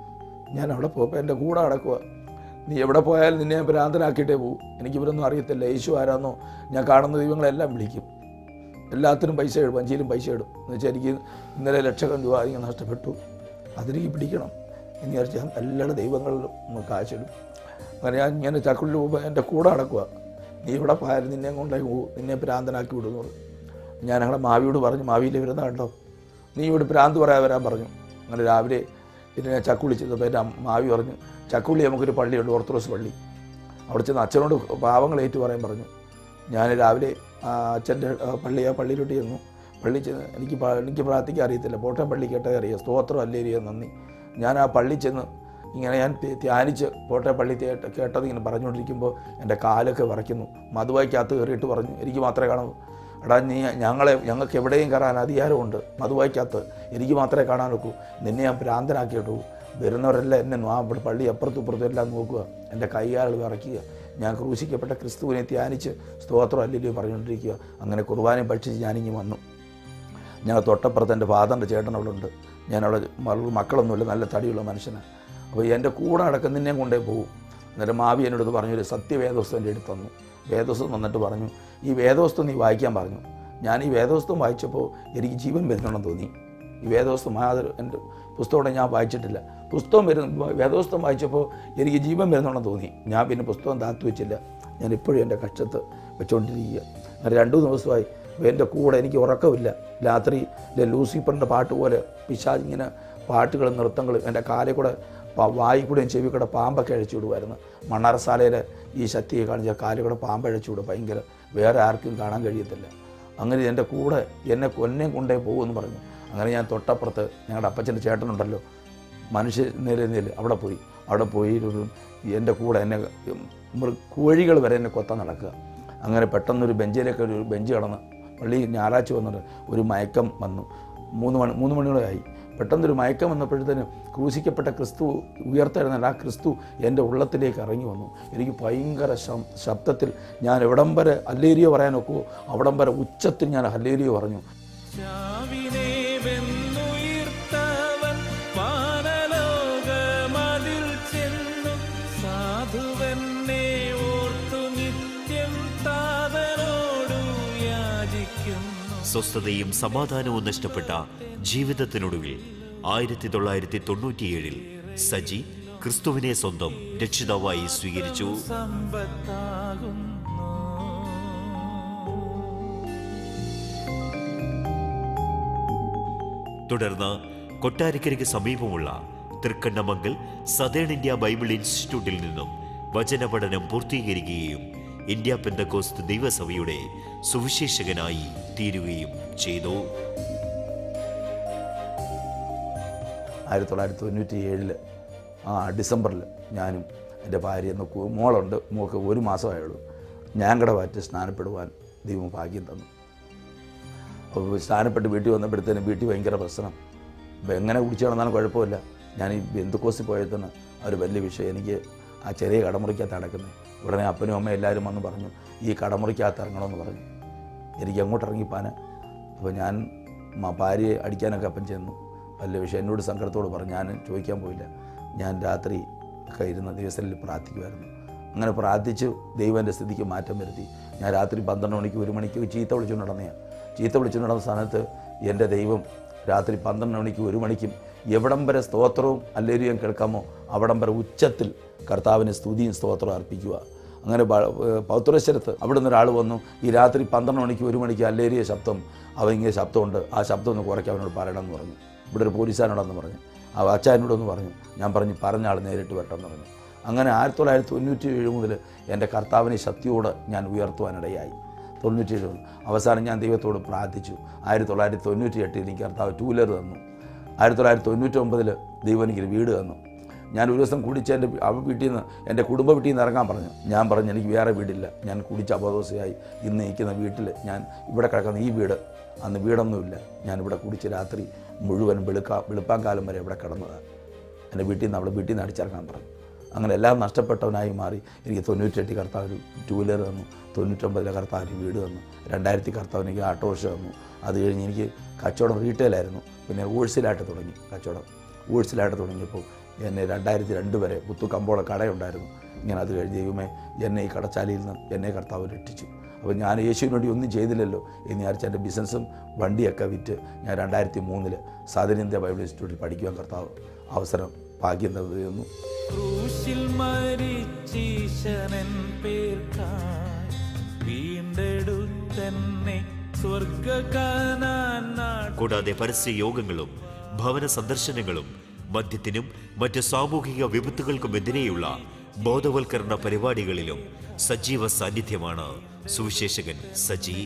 ഞാൻ അവിടെ പോയപ്പോൾ എൻ്റെ കൂടെ നടക്കുക നീ എവിടെ പോയാലും നിന്നെ ഞാൻ ഭ്രാന്തനാക്കിയിട്ടേ പോകും എനിക്ക് ഇവരൊന്നും അറിയത്തില്ല യേശു ആരാന്നോ ഞാൻ കാണുന്ന ദൈവങ്ങളെല്ലാം വിളിക്കും എല്ലാത്തിനും പൈസ ഇടും വഞ്ചിയിലും പൈസ ഇടും എന്ന് വെച്ചാൽ എനിക്ക് ഇന്നലെ ലക്ഷക്കം രൂപ എനിക്ക് നഷ്ടപ്പെട്ടു അതെനിക്ക് പിടിക്കണം എന്ന് വിചാരിച്ചാൽ ഞാൻ എല്ലാ ദൈവങ്ങളിലും ഒന്ന് കാശിടും അങ്ങനെ ഞാൻ ഇങ്ങനെ ചക്കുള്ളിൽ പോകുമ്പോൾ എൻ്റെ കൂടെ നടക്കുക നീ ഇവിടെ പോയാലും നിന്നെ കൊണ്ടേ പോകും നിന്നെ ഭ്രാന്തനാക്കി വിടുന്നു പറഞ്ഞു ഞാൻ ഞങ്ങളെ മാവിയോട് പറഞ്ഞു മാവിയിൽ വരുന്ന കണ്ടോ നീ ഇവിടെ ഭ്രാന്ത് പറയാൻ വരാൻ പറഞ്ഞു അങ്ങനെ രാവിലെ പിന്നെ ഞാൻ ചക്കുള്ളി ചെന്നപ്പോൾ എൻ്റെ അമ്മ- മാവി പറഞ്ഞു ചക്കുള്ളി നമുക്കൊരു പള്ളിയുണ്ട് ഓർത്തഡോക്സ് പള്ളി അവിടെ ചെന്ന് അച്ഛനോട് പാവങ്ങൾ ഏറ്റു പറയാൻ പറഞ്ഞു ഞാൻ രാവിലെ ആ അച്ഛൻ്റെ ആ പള്ളി ആ പള്ളിയിലോട്ട് ചെന്നു പള്ളി ചെന്ന് എനിക്ക് പ- എനിക്ക് പ്രാർത്ഥിക്കാൻ അറിയത്തില്ല പോട്ടം പള്ളി കേട്ടേ അറിയാം സ്തോത്രം അല്ലേരിയ നന്ദി ഞാൻ ആ പള്ളി ചെന്ന് ഇങ്ങനെ ഞാൻ ധ്യ- ധ്യാനിച്ച് പോട്ടെ പള്ളി കേട്ട കേട്ടത് ഇങ്ങനെ പറഞ്ഞുകൊണ്ടിരിക്കുമ്പോൾ എൻ്റെ കാലൊക്കെ വിറയ്ക്കുന്നു മധുവായിക്കകത്ത് കയറിയിട്ട് പറഞ്ഞു എനിക്ക് മാത്രമേ കാണൂ എടാ നീ ഞങ്ങളെ ഞങ്ങൾക്ക് എവിടെയും കയറാൻ അധികാരമുണ്ട് മധുവായിക്കകത്ത് എനിക്ക് മാത്രമേ കാണാൻ ഒക്കൂ നിന്നെ ഞാൻ ഭ്രാന്തനാക്കിയിട്ടു വരുന്നവരെല്ലാം എന്നെ നോ- ആ ഇവിടെ പള്ളി അപ്പുറത്തും ഇപ്പുറത്തും എല്ലാം നോക്കുക എൻ്റെ കൈകാലുകൾ വിറയ്ക്കുക ഞാൻ ക്രൂശിക്കപ്പെട്ട ക്രിസ്തുവിനെ ധ്യാനിച്ച് സ്തോത്രം അല്ലല്ലോ പറഞ്ഞുകൊണ്ടിരിക്കുക അങ്ങനെ കുർബാനയും ഭക്ഷിച്ച് ഞാനിങ്ങി വന്നു ഞങ്ങൾ തൊട്ടപ്പുറത്ത് എൻ്റെ ഫാദറിൻ്റെ ചേട്ടൻ അവിടെ ഉണ്ട് ഞാൻ അവിടെ മ- മക്കളൊന്നുമില്ല നല്ല തടിയുള്ള മനുഷ്യനാണ് അപ്പോൾ എൻ്റെ കൂടെ അടക്കുന്നതിനെ കൊണ്ടേ പോകും അന്നേരം മാവി എന്നോട് ഇത് പറഞ്ഞു ഒരു സത്യവേദോസ്തം എൻ്റെ അടുത്ത് തന്നു വേദോസ്തം വന്നിട്ട് പറഞ്ഞു ഈ വേദോസ്തം നീ വായിക്കാൻ പറഞ്ഞു ഞാൻ ഈ വേദോസ്തം വായിച്ചപ്പോൾ എനിക്ക് ജീവൻ വരുന്നുണ്ടെന്ന് തോന്നി ഈ വേദോസ്തം യാതൊരു എൻ്റെ പുസ്തകം ഞാൻ വായിച്ചിട്ടില്ല പുസ്തകം വരുന്ന വേദോസ്തം വായിച്ചപ്പോൾ എനിക്ക് ജീവൻ വരുന്നുണ്ടെന്ന് തോന്നി ഞാൻ പിന്നെ പുസ്തകം താത്തു വെച്ചില്ല ഞാൻ ഇപ്പോഴും എൻ്റെ കക്ഷത്ത് വെച്ചുകൊണ്ടിരിക്കുക അങ്ങനെ രണ്ടു ദിവസമായി എൻ്റെ കൂടെ എനിക്ക് ഉറക്കമില്ല രാത്രി ലൂസിഫറിൻ്റെ പാട്ട് പോലെ പിശാജ് ഇങ്ങനെ പാട്ടുകളും നൃത്തങ്ങളും എൻ്റെ കാലിൽ കൂടെ പ- വായി കൂടെയും ചെവി കൂടെ പാമ്പൊക്കെ അഴിച്ചു വിടുമായിരുന്നു മണ്ണാറശാലയിൽ ഈ ശക്തിയെ കാണിച്ച കാലിൽ കൂടെ പാമ്പ് അഴിച്ചു വിടും ഭയങ്കര വേറെ ആർക്കും കാണാൻ കഴിയത്തില്ല അങ്ങനെ എൻ്റെ കൂടെ എന്നെ കൊന്നെ കൊണ്ടേ പോകുമെന്ന് പറഞ്ഞു അങ്ങനെ ഞാൻ തൊട്ടപ്പുറത്ത് ഞങ്ങളുടെ അപ്പച്ചൻ്റെ ചേട്ടനുണ്ടല്ലോ മനുഷ്യ നിലനിൽ അവിടെ പോയി അവിടെ പോയി ഒരു എൻ്റെ കൂടെ എന്നെ മൃ കോഴികൾ വരെ എന്നെ കൊത്താൻ നടക്കുക അങ്ങനെ പെട്ടെന്നൊരു ബെഞ്ചിലേക്ക് ഒരു ബെഞ്ച് കടന്ന് പള്ളി ഞായറാഴ്ച വന്നിട്ട് ഒരു മയക്കം വന്നു മൂന്ന് മണി മൂന്ന് മണിയോടെ ആയി പെട്ടെന്നൊരു മയക്കം വന്നപ്പോഴത്തേനും ക്രൂശിക്കപ്പെട്ട ക്രിസ്തു ഉയർത്തെഴുന്നേറ്റ് ആ ക്രിസ്തു എൻ്റെ ഉള്ളത്തിലേക്ക് ഇറങ്ങി വന്നു എനിക്ക് ഭയങ്കര ശം- ശബ്ദത്തിൽ ഞാൻ എവിടം വരെ ഹല്ലേരിയോ പറയാനൊക്കുമോ അവിടം വരെ ഉച്ചത്തിൽ ഞാൻ ഹല്ലേരിയോ പറഞ്ഞു ചാവിനെ വെന്നുയിർത്തവൻ വാനലോകമതിൽ ചെന്നു സാധുവെന്നെ ഓർത്തു നിത്യം താതനോടു യാചിക്കുന്നു സ്വസ്ഥതയും സമാധാനവും നഷ്ടപ്പെട്ട ജീവിതത്തിനൊടുവിൽ ആയിരത്തി തൊള്ളായിരത്തി തൊണ്ണൂറ്റിയേഴിൽ സജി ക്രിസ്തുവിനെ സ്വന്തം രക്ഷിതാവായി സ്വീകരിച്ചു തുടർന്ന് കൊട്ടാരക്കരയ്ക്ക് സമീപമുള്ള തൃക്കണ്ണമംഗൽ സതേൺ ഇന്ത്യ ബൈബിൾ ഇൻസ്റ്റിറ്റ്യൂട്ടിൽ നിന്നും വചന പഠനം പൂർത്തീകരിക്കുകയും ഇന്ത്യ പെന്തക്കോസ്ത് ദൈവസഭയുടെ സുവിശേഷകനായി തീരുകയും ചെയ്തു ആയിരത്തി തൊള്ളായിരത്തി തൊണ്ണൂറ്റി ഏഴിൽ ആ ഡിസംബറിൽ ഞാനും എൻ്റെ ഭാര്യ എന്ന് കു- മോളുണ്ട് മോൾക്ക് ഒരു മാസമായുള്ളൂ ഞാങ്കട വാറ്റ് സ്നാനപ്പെടുവാൻ ദൈവം ഭാഗ്യം തന്നു അപ്പോൾ സ്നാനപ്പെട്ട് വീട്ടിൽ വന്നപ്പോഴത്തേനും വീട്ടിൽ ഭയങ്കര പ്രശ്നം അപ്പോൾ എങ്ങനെ കുടിച്ചു നടന്നാലും കുഴപ്പമില്ല ഞാൻ ഈ ബന്ധുക്കോസിൽ പോയതിന് ഒരു വലിയ വിഷയം എനിക്ക് ആ ചെറിയ കടമുറിക്കകത്ത് അടക്കുന്നത് ഉടനെ അപ്പനും അമ്മയും എല്ലാവരും വന്ന് പറഞ്ഞു ഈ കടമുറിക്കകത്ത് ഇറങ്ങണമെന്ന് പറഞ്ഞു എനിക്ക് അങ്ങോട്ട് ഇറങ്ങിപ്പാന് അപ്പോൾ ഞാൻ മ- ഭാര്യയെ അടിക്കാനൊക്കെ അപ്പം ചെന്നു വലിയ വിഷയം എന്നോട് സങ്കടത്തോട് പറഞ്ഞു ഞാൻ ചോദിക്കാൻ പോയില്ല ഞാൻ രാത്രി ഒക്കെ ഇരുന്ന് ദിവസത്തിൽ പ്രാർത്ഥിക്കുമായിരുന്നു അങ്ങനെ പ്രാർത്ഥിച്ച് ദൈവൻ്റെ സ്ഥിതിക്ക് മാറ്റം വരുത്തി ഞാൻ രാത്രി പന്ത്രണ്ട് മണിക്ക് ഒരു മണിക്ക് ചീത്ത വിളിച്ചുകൊണ്ട് നടന്നതാണ് ചീത്ത വിളിച്ചുകൊണ്ട് നടന്ന സ്ഥാനത്ത് എൻ്റെ ദൈവം രാത്രി പന്ത്രണ്ട് മണിക്ക് ഒരു മണിക്കും എവിടം വരെ സ്തോത്രവും അല്ലേരിയും കേൾക്കാമോ അവിടം വരെ ഉച്ചത്തിൽ കർത്താവിന് സ്തുതിയും സ്തോത്രവും അർപ്പിക്കുക അങ്ങനെ പൗത്രശ്വരത്ത് അവിടെ നിന്ന് ഒരാൾ വന്നു ഈ രാത്രി പന്ത്രണ്ട് മണിക്ക് ഒരു മണിക്ക് അല്ലേരിയ ശബ്ദം അവൻ ഇങ്ങനെ ശബ്ദമുണ്ട് ആ ശബ്ദം ഒന്ന് കുറയ്ക്കാൻ അവനോട് പറയണമെന്ന് പറഞ്ഞു ഇവിടെ ഒരു പോലീസുകാരനോടെന്ന് പറഞ്ഞു ആ അച്ചായനോടൊന്ന് പറഞ്ഞു ഞാൻ പറഞ്ഞു പറഞ്ഞ ആൾ നേരിട്ട് വരട്ടെന്ന് പറഞ്ഞു അങ്ങനെ ആയിരത്തി തൊള്ളായിരത്തി തൊണ്ണൂറ്റി ഏഴ് മുതൽ എൻ്റെ കർത്താവിനെ ശക്തിയോട് ഞാൻ ഉയർത്തുവാനിടയായി തൊണ്ണൂറ്റി ഏഴ് മുതൽ അവസാനം ഞാൻ ദൈവത്തോട് പ്രാർത്ഥിച്ചു ആയിരത്തി തൊള്ളായിരത്തി തൊണ്ണൂറ്റി എട്ടിൽ എനിക്ക് കർത്താവ് ടൂ വീലർ തന്നു ആയിരത്തി തൊള്ളായിരത്തി തൊണ്ണൂറ്റി ഒമ്പതിൽ ദൈവം എനിക്കൊരു വീട് തന്നു ഞാൻ ഒരു ദിവസം കുടിച്ച് എൻ്റെ അവ വീട്ടിൽ നിന്ന് എൻ്റെ കുടുംബ വീട്ടിൽ നിന്ന് ഇറങ്ങാൻ പറഞ്ഞു ഞാൻ പറഞ്ഞു എനിക്ക് വേറെ വീടില്ല ഞാൻ കുടിച്ച് അബോധവസ്ഥയായി ഇന്ന് നിൽക്കുന്ന വീട്ടിൽ ഞാൻ ഇവിടെ കിടക്കുന്ന ഈ വീട് അന്ന് വീടൊന്നുമില്ല ഞാൻ ഇവിടെ കുടിച്ച് രാത്രി മുഴുവൻ വെളുക്കാ വെളുപ്പാൻ കാലം വരെ ഇവിടെ കിടന്നതാണ് എൻ്റെ വീട്ടിൽ നിന്ന് അവിടെ വീട്ടിൽ നിന്ന് അടിച്ചിറങ്ങാൻ പറഞ്ഞു അങ്ങനെ എല്ലാം നഷ്ടപ്പെട്ടവനായി മാറി എനിക്ക് തൊണ്ണൂറ്റെട്ട് കർത്താവ് ഒരു ടൂ വീലർ തന്നു തൊണ്ണൂറ്റൊമ്പതിലെ കർത്താവ് ഒരു വീട് തന്നു രണ്ടായിരത്തി കർത്താവ് എനിക്ക് ഓട്ടോറിക്ഷ തന്നു അത് കഴിഞ്ഞ് എനിക്ക് കച്ചവടം റീറ്റെയിലായിരുന്നു പിന്നെ ഹോൾസെയിലായിട്ട് തുടങ്ങി കച്ചവടം ഹോൾസെയിലായിട്ട് തുടങ്ങിയപ്പോൾ എന്നെ രണ്ടായിരത്തി രണ്ട് വരെ പുത്തു കമ്പോള കടയുണ്ടായിരുന്നു ഇങ്ങനെ അത് കഴിഞ്ഞ് ദൈവമേ എന്നെ ഈ കടച്ചാലിയിൽ നിന്ന് എന്നെ കർത്താവ് രക്ഷിച്ചു അപ്പോൾ ഞാൻ യേശുവിന് വേണ്ടി ഒന്നും ചെയ്തില്ലല്ലോ എന്ന് വിചാരിച്ച് എൻ്റെ ബിസിനസ്സും വണ്ടിയൊക്കെ വിറ്റ് ഞാൻ രണ്ടായിരത്തി മൂന്നിൽ സാധനീന്ത്യ ബൈബിൾ ഇൻസ്റ്റിറ്റ്യൂട്ടിൽ പഠിക്കുവാൻ കർത്താവ് അവസരം ഭാഗ്യം തന്നു ക്രൂശിൽ മരിച്ചീശനൻ പേർക്കായി വീണ്ടെടുത്തെന്നെ സ്വർഗകാനാൻ നാട്ടിൽ കൂടാതെ പരസ്യ യോഗങ്ങളും ഭവന സന്ദർശനങ്ങളും മദ്യത്തിനും മറ്റ് സാമൂഹിക വിപത്തുകൾക്കുമെതിരെയുള്ള ബോധവൽക്കരണ പരിപാടികളിലും സജീവ സാന്നിധ്യമാണ് സുവിശേഷകൻ സജി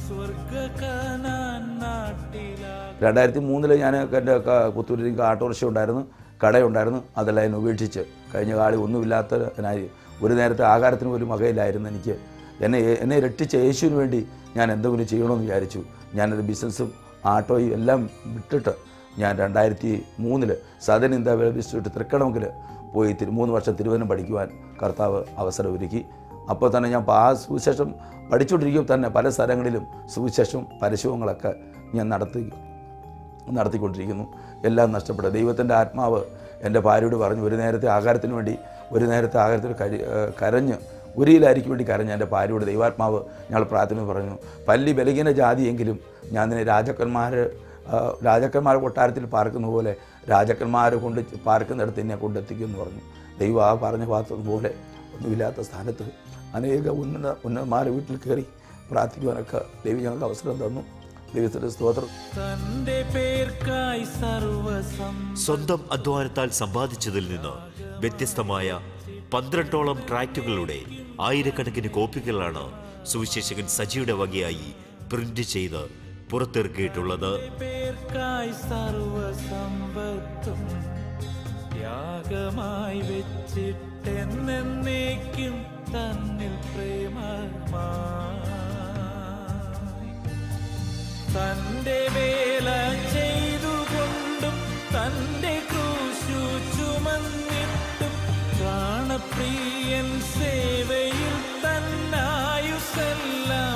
സ്വർഗകാനാൻ നാട്ടിലാ രണ്ടായിരത്തി മൂന്നിൽ ഞാൻ എൻ്റെ പുത്തൂരിൽ എനിക്ക് ഓട്ടോറിക്ഷ ഉണ്ടായിരുന്നു കടയുണ്ടായിരുന്നു അതെല്ലാം എന്നെ ഉപേക്ഷിച്ച് കഴിഞ്ഞ കാലം ഒന്നുമില്ലാത്തതിനായി ഒരു നേരത്തെ ആഹാരത്തിന് പോലും വകയില്ലായിരുന്നു എനിക്ക് എന്നെ എന്നെ രക്ഷിച്ച യേശുവിന് വേണ്ടി ഞാൻ എന്തെങ്കിലും ചെയ്യണമെന്ന് വിചാരിച്ചു ഞാനൊരു ബിസിനസ്സും ആട്ടോയും എല്ലാം വിട്ടിട്ട് ഞാൻ രണ്ടായിരത്തി മൂന്നിൽ സദൻ ഇന്ത്യ വെബ് ഇൻസ്റ്റിറ്റ്യൂട്ട് തൃക്കണമെങ്കിൽ പോയി തിരു മൂന്ന് വർഷം തിരുവനം പഠിക്കുവാൻ കർത്താവ് അവസരം ഒരുക്കി അപ്പോൾ തന്നെ ഞാൻ ആ സുവിശേഷം പഠിച്ചുകൊണ്ടിരിക്കുമ്പോൾ തന്നെ പല സ്ഥലങ്ങളിലും സുവിശേഷവും പരസ്യങ്ങളൊക്കെ ഞാൻ നടത്തി നടത്തിക്കൊണ്ടിരിക്കുന്നു എല്ലാം നഷ്ടപ്പെട്ടു ദൈവത്തിൻ്റെ ആത്മാവ് എൻ്റെ ഭാര്യയോട് പറഞ്ഞു ഒരു നേരത്തെ ആഹാരത്തിന് വേണ്ടി ഒരു നേരത്തെ ആഹാരത്തിന് കരി ഏഹ് കരഞ്ഞ് ഉരിയിലായിരിക്കും വേണ്ടി കരഞ്ഞ എൻ്റെ ഭാര്യയോട് ദൈവാത്മാവ് ഞങ്ങൾ പ്രാർത്ഥന പറഞ്ഞു പല്ലി ബലഹീന ജാതിയെങ്കിലും ഞാൻ നിന്നെ രാജാക്കന്മാർ രാജാക്കന്മാർ കൊട്ടാരത്തിൽ പാർക്കുന്ന പോലെ രാജാക്കന്മാർ കൊണ്ട് പാർക്കുന്നിടത്ത് എന്നെ കൊണ്ടെത്തിക്കുമെന്ന് പറഞ്ഞു ദൈവം ആ പറഞ്ഞ ഭാഗത്തതുപോലെ ഒന്നുമില്ലാത്ത സ്ഥാനത്ത് അനേക ഉന്നത ഉന്നതന്മാരെ വീട്ടിൽ കയറി പ്രാർത്ഥിക്കുവാനൊക്കെ ദൈവം ഞങ്ങൾക്ക് അവസരം തന്നു ദൈവത്തിൻ്റെ സ്തോത്രം തന്റെ പേർക്കായി സർവസം സ്വന്തം അധ്വാനത്താൽ സമ്പാദിച്ചതിൽ നിന്ന് വ്യത്യസ്തമായ പന്ത്രണ്ടോളം ട്രാക്റ്റുകളുടെ ആയിരക്കണക്കിന് കോപ്പികളാണ് സുവിശേഷകൻ സജിയുടെ വകയായി പ്രിന്റ് ചെയ്ത് പുറത്തിറക്കിയിട്ടുള്ളത് പേർക്കായി സർവസമ്പത്തും യാഗമായി വെച്ചിട്ടെന്നേക്കും തന്നിൽ പ്രേമമായി തന്റെ വേല ചെയ്തുകൊണ്ടും തന്റെ ക്രൂശു ചുമന്നിട്ടും പ്രാണപ്രിയൻ സേവയിൽ തന്നായുസെല്ലാം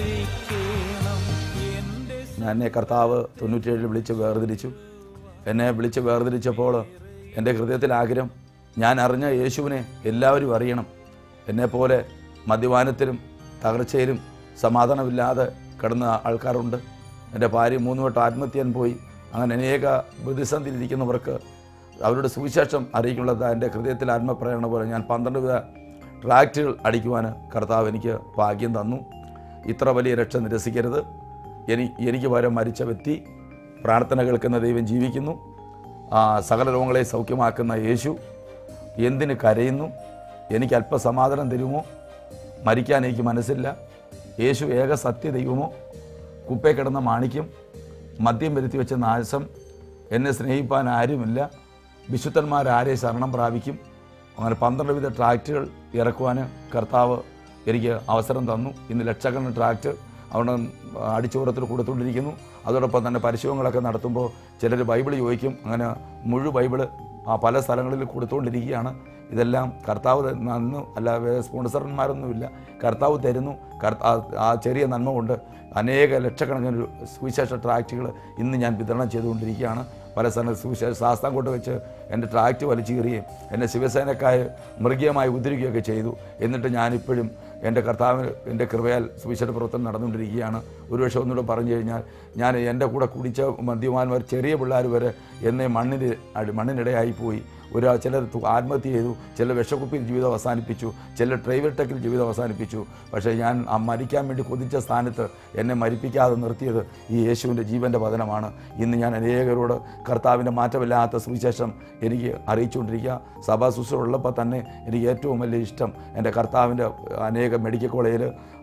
കഴിക്കണം എന്റെ ഞാൻ എന്നെ കർത്താവ് തൊണ്ണൂറ്റേഴിൽ വിളിച്ച് വേർതിരിച്ചു എന്നെ വിളിച്ച് വേർതിരിച്ചപ്പോൾ എൻ്റെ ഹൃദയത്തിൽ ആഗ്രഹം ഞാൻ അറിഞ്ഞ യേശുവിനെ എല്ലാവരും അറിയണം എന്നെപ്പോലെ മദ്യപാനത്തിലും തകർച്ചയിലും സമാധാനമില്ലാതെ കിടന്ന ആൾക്കാരുണ്ട് എൻ്റെ ഭാര്യ മൂന്ന് വട്ടം ആത്മഹത്യ ചെയ്യാൻ പോയി അങ്ങനെ അനേക പ്രതിസന്ധിയിലിരിക്കുന്നവർക്ക് അവരുടെ സുവിശേഷം അറിയിക്കുള്ളത് എൻ്റെ ഹൃദയത്തിൽ ആത്മപ്രേരണ പോലെ ഞാൻ പന്ത്രണ്ട് വിധ ട്രാക്റ്റുകൾ അടിക്കുവാൻ കർത്താവ് എനിക്ക് ഭാഗ്യം തന്നു ഇത്ര വലിയ രക്ഷ നിരസിക്കരുത് എനി എനിക്ക് പകരം മരിച്ച വ്യക്തി പ്രാർത്ഥന കേൾക്കുന്ന ദൈവം ജീവിക്കുന്നു ആ, സകല രോഗങ്ങളെ സൗഖ്യമാക്കുന്ന യേശു എന്തിന് കരയുന്നു എനിക്ക് അല്പസമാധാനം തരുമോ മരിക്കാൻ എനിക്ക് മനസ്സില്ല യേശു ഏക സത്യ ദൈവമോ കുപ്പേ കിടന്ന മാണിക്യം മദ്യം വരുത്തി വെച്ച നാശം എന്നെ സ്നേഹിപ്പാൻ ആരുമില്ല വിശുദ്ധന്മാരാരെ ശരണം പ്രാപിക്കും അങ്ങനെ പന്ത്രണ്ട് വിധ ട്രാക്റ്റുകൾ ഇറക്കുവാൻ കർത്താവ് എനിക്ക് അവസരം തന്നു ഇന്ന് ലക്ഷക്കണക്കിന് ട്രാക്റ്റ് അവിടെ അടിച്ചുപുറത്തിൽ കൊടുത്തുകൊണ്ടിരിക്കുന്നു അതോടൊപ്പം തന്നെ പരിശോധനകളൊക്കെ നടത്തുമ്പോൾ ചിലർ ബൈബിൾ ചോദിക്കും അങ്ങനെ മുഴു ബൈബിള് ആ പല സ്ഥലങ്ങളിൽ കൊടുത്തുകൊണ്ടിരിക്കുകയാണ് ഇതെല്ലാം കർത്താവ് നന്നു അല്ല വേ- സ്പോൺസർമാരൊന്നുമില്ല കർത്താവ് തരുന്നു കർത്താ ആ ചെറിയ നന്മ കൊണ്ട് അനേക ലക്ഷക്കണക്കിന് സുവിശേഷ ട്രാക്റ്റുകൾ ഇന്ന് ഞാൻ വിതരണം ചെയ്തുകൊണ്ടിരിക്കുകയാണ് പല സ്ഥലത്ത് സുവിശേഷ ശാസ്താംകോട്ട് വെച്ച് എൻ്റെ ട്രാക്റ്റ് വലിച്ചു കീറുകയും എന്നെ ശിവസേനക്കാർ മൃഗീയമായി ഉദ്ധരിക്കുകയൊക്കെ ചെയ്തു എന്നിട്ട് ഞാനിപ്പോഴും എൻ്റെ കർത്താവിന് എൻ്റെ കൃപയാൽ സുവിശേഷ പ്രവർത്തനം നടന്നുകൊണ്ടിരിക്കുകയാണ് ഒരുപക്ഷെ ഒന്നുകൂടെ പറഞ്ഞു കഴിഞ്ഞാൽ ഞാൻ എൻ്റെ കൂടെ കുടിച്ച മദ്യമാന്മാർ ചെറിയ പിള്ളേർ വരെ എന്നെ മണ്ണിന് അടി- മണ്ണിനിടയായി പോയി ഒരാൾ ചിലർ തു- ആത്മഹത്യ ചെയ്തു ചിലർ വിഷക്കുപ്പിൽ ജീവിതം അവസാനിപ്പിച്ചു ചിലർ ഡ്രൈവർ ടെക്കിൽ ജീവിതം അവസാനിപ്പിച്ചു പക്ഷേ ഞാൻ ആ മരിക്കാൻ വേണ്ടി കൊതിച്ച സ്ഥാനത്ത് എന്നെ മരിപ്പിക്കാതെ നിർത്തിയത് ഈ യേശുവിൻ്റെ ജീവൻ്റെ വചനമാണ് ഇന്ന് ഞാൻ അനേകരോട് കർത്താവിൻ്റെ മാറ്റമില്ലാത്ത സുവിശേഷം എനിക്ക് അറിയിച്ചുകൊണ്ടിരിക്കുക സഭാ ശുശ്രൂഷ ഉള്ളപ്പോൾ തന്നെ എനിക്ക് ഏറ്റവും വലിയ ഇഷ്ടം എൻ്റെ കർത്താവിൻ്റെ അനേക മെഡിക്കൽ കോളേജിൽ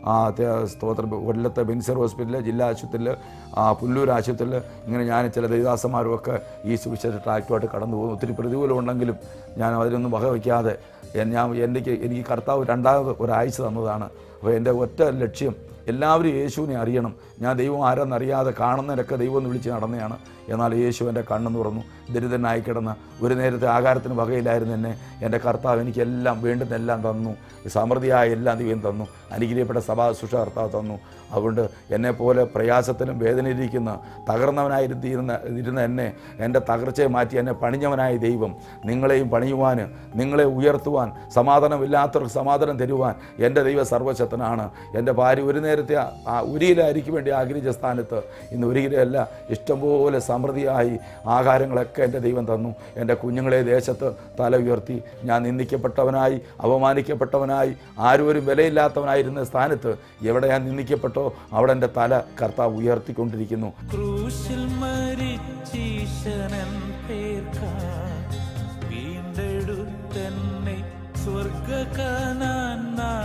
സ്തോത്രം കൊല്ലത്തെ ബെൻസർ ഹോസ്പിറ്റലിൽ ജില്ലാ ആശുപത്രിയിൽ പുല്ലൂർ ആശുപത്രിയിൽ ഇങ്ങനെ ഞാൻ ചില ദൈദാസന്മാരുമൊക്കെ ഈ സുവിശേഷ ട്രാക്റ്റുമായിട്ട് കടന്നു പോകുന്നു ഒത്തിരി പ്രതികൂലം ഉണ്ടെങ്കിലും ഞാൻ അതിനൊന്നും വകവയ്ക്കാതെ എൻ- ഞാൻ എനിക്ക് എനിക്ക് കർത്താവ് രണ്ടാമത് ഒരാഴ്ച തന്നതാണ് അപ്പോൾ എൻ്റെ ഒറ്റ ലക്ഷ്യം എല്ലാവരും യേശുവിനെ അറിയണം ഞാൻ ദൈവം ആരെന്നറിയാതെ കാണുന്നതിനൊക്കെ ദൈവം എന്ന് വിളിച്ച് നടന്നതാണ് എന്നാൽ യേശു എൻ്റെ കണ്ണ് തുറന്നു ദരിദ്രനായി കിടന്ന ഒരു നേരത്തെ ആകാരത്തിന് വകയിലായിരുന്നു എന്നെ എൻ്റെ കർത്താവ് എനിക്കെല്ലാം വേണ്ടുന്നെല്ലാം തന്നു സമൃദ്ധിയായ എല്ലാം ദൈവം തന്നു അനുഗ്രഹപ്പെട്ട സഭാ സുഷ കർത്താവ് തന്നു അതുകൊണ്ട് എന്നെപ്പോലെ പ്രയാസത്തിലും വേദനയിരിക്കുന്ന തകർന്നവനായിരുന്ന ഇരുന്ന എന്നെ എൻ്റെ തകർച്ചയെ മാറ്റി എന്നെ പണിഞ്ഞവനായ ദൈവം നിങ്ങളെയും പണിയുവാൻ നിങ്ങളെ ഉയർത്തുവാൻ സമാധാനമില്ലാത്തവർക്ക് സമാധാനം തരുവാൻ എൻ്റെ ദൈവ സർവശക്തനാണ് എൻ്റെ ഭാര്യ ഒരു നേരത്തെ ആ- ആ ഉരിയിലായിരിക്കും വേണ്ടി ആഗ്രഹിച്ച സ്ഥാനത്ത് ഇന്ന് ഒരിക്കലല്ല ഇഷ്ടംപോലെ സമൃദ്ധിയായി ആഹാരങ്ങളൊക്കെ എൻ്റെ ദൈവം തന്നു എൻ്റെ കുഞ്ഞുങ്ങളെ ദേശത്ത് തല ഉയർത്തി ഞാൻ നിന്ദിക്കപ്പെട്ടവനായി അപമാനിക്കപ്പെട്ടവനായി ആരും ഒരു വിലയില്ലാത്തവനായിരുന്ന സ്ഥാനത്ത് എവിടെ ഞാൻ നിന്ദിക്കപ്പെട്ടോ അവിടെ എൻ്റെ തല കർത്താവ് ഉയർത്തിക്കൊണ്ടിരിക്കുന്നു ക്രൂശിൽ മരിച്ചീശനൻ പേർക്കാൻ വീണ്ടെടുത്തെന്നെ സ്വർഗകനാൻ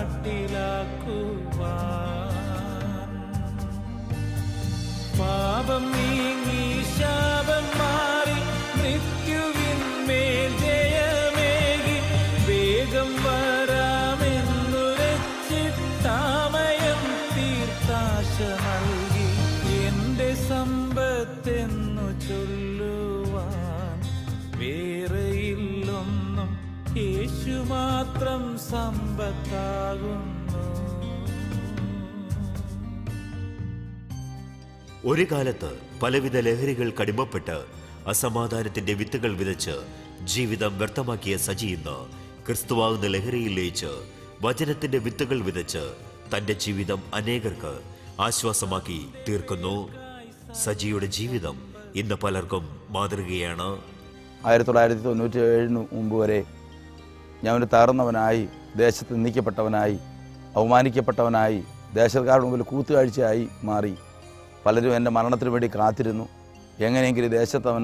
നാട്ടിലാക്കുവാൻ പാപം നീങ്ങി ശാപം മാറി മൃത്യുവിന്മേൽ ജയമേകി വേഗം വരാമെന്നുരച്ചിട്ടാമയം തീർത്താശ നൽകി എന്റെ സമ്പത്തെന്നു ചൊല്ലുവാൻ വേറെയില്ലൊന്നും യേശു മാത്രം സമ്പത്താകുന്നു ഒരു കാലത്ത് പലവിധ ലഹരികൾ കടിമപ്പെട്ട് അസമാധാനത്തിന്റെ വിത്തുകൾ വിതച്ച് ജീവിതം വ്യർത്ഥമാക്കിയ സജി ഇന്ന് ക്രിസ്തുവാകുന്ന ലഹരിയിൽ ലയിച്ച് വചനത്തിന്റെ വിത്തുകൾ വിതച്ച് തന്റെ ജീവിതം അനേകർക്ക് ആശ്വാസമാക്കി തീർക്കുന്നു സജിയുടെ ജീവിതം ഇന്ന് പലർക്കും മാതൃകയാണ് ആയിരത്തി തൊള്ളായിരത്തി തൊണ്ണൂറ്റി ഏഴിന് മുമ്പ് വരെ ഞാൻ ഒരു തകർന്നവനായി ദേശത്ത് നിന്ദിക്കപ്പെട്ടവനായി അവമാനിക്കപ്പെട്ടവനായി ദേശക്കാരുടെ മുമ്പിൽ കൂത്തുകാഴ്ചയായി മാറി പലരും എൻ്റെ മരണത്തിന് വേണ്ടി കാത്തിരുന്നു എങ്ങനെയെങ്കിലും ഈ ദേശത്തവൻ